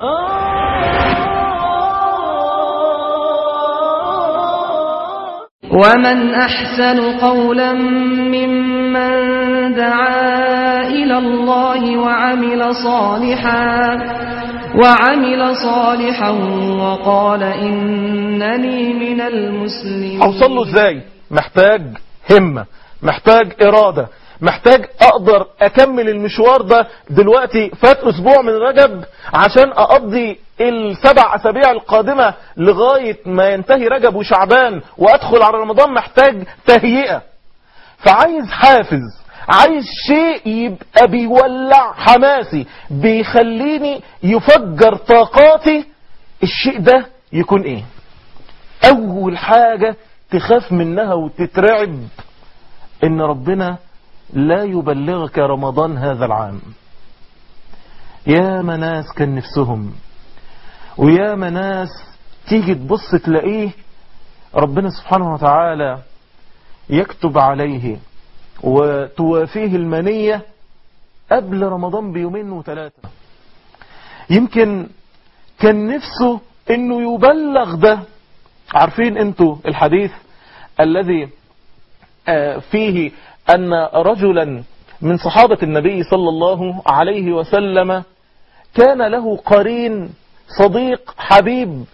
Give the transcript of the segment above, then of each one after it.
ومن أحسن قولا ممن دعا إلى الله وعمل صالحا وعمل صالحا وقال إنني من المسلمين اوصل له ازاي محتاج همة محتاج ارادة محتاج اقدر اكمل المشوار ده دلوقتي فات اسبوع من رجب عشان اقضي السبع اسابيع القادمة لغاية ما ينتهي رجب وشعبان وادخل على رمضان محتاج تهيئة فعايز حافز عايز شيء يبقى بيولع حماسي بيخليني يفجر طاقاتي الشيء ده يكون ايه اول حاجة تخاف منها وتترعب ان ربنا لا يبلغك رمضان هذا العام يا مناس كان نفسهم ويا مناس تيجي تبص تلاقيه ربنا سبحانه وتعالى يكتب عليه وتوافيه المنية قبل رمضان بيومين وثلاثة يمكن كان نفسه انه يبلغ ده عارفين انتوا الحديث الذي آه، فيه ان رجلا من صحابة النبي صلى الله عليه وسلم كان له قرين صديق حبيب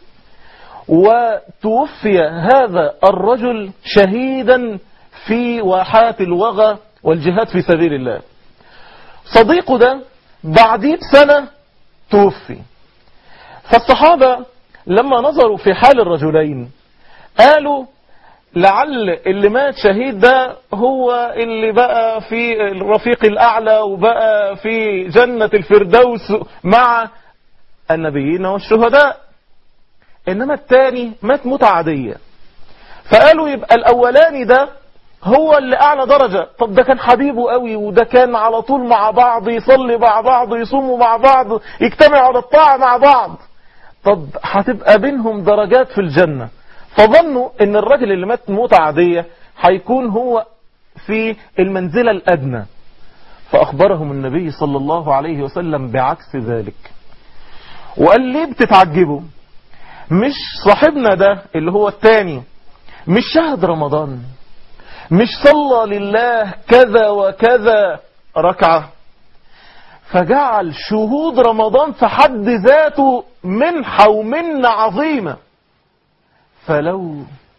وتوفي هذا الرجل شهيدا في واحات الوغى والجهاد في سبيل الله صديقه ده بعديه بسنة توفي فالصحابة لما نظروا في حال الرجلين قالوا لعل اللي مات شهيد ده هو اللي بقى في الرفيق الأعلى وبقى في جنة الفردوس مع النبيين والشهداء إنما التاني مات موتة عادية فقالوا يبقى الأولاني ده هو اللي أعلى درجة طب ده كان حبيبه قوي وده كان على طول مع بعض يصلي مع بعض يصوموا مع بعض يجتمعوا على الطاعة مع بعض طب هتبقى بينهم درجات في الجنة فظنوا ان الراجل اللي مات موتة عادية هيكون هو في المنزلة الأدنى فأخبرهم النبي صلى الله عليه وسلم بعكس ذلك وقال ليه بتتعجبوا مش صاحبنا ده اللي هو التاني مش شهد رمضان مش صلى لله كذا وكذا ركعة فجعل شهود رمضان في حد ذاته منحة ومنة عظيمة فلو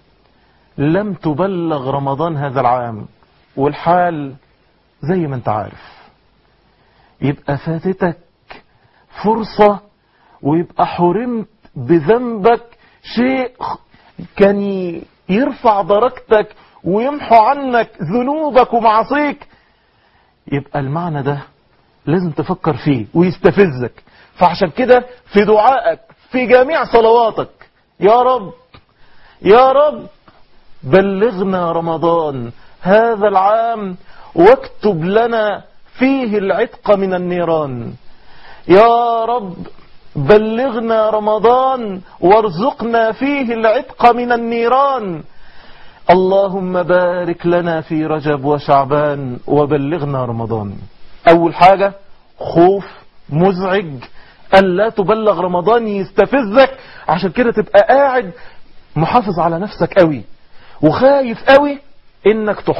لم تبلغ رمضان هذا العام والحال زي ما انت عارف يبقى فاتتك فرصة ويبقى حرمت بذنبك شيء كان يرفع درجتك ويمحو عنك ذنوبك ومعاصيك يبقى المعنى ده لازم تفكر فيه ويستفزك فعشان كده في دعائك في جميع صلواتك يا رب يا رب بلغنا رمضان هذا العام واكتب لنا فيه العتق من النيران يا رب بلغنا رمضان وارزقنا فيه العتق من النيران اللهم بارك لنا في رجب وشعبان وبلغنا رمضان أول حاجة خوف مزعج ألا تبلغ رمضان يستفزك عشان كده تبقى قاعد محافظ على نفسك قوي وخايف قوي انك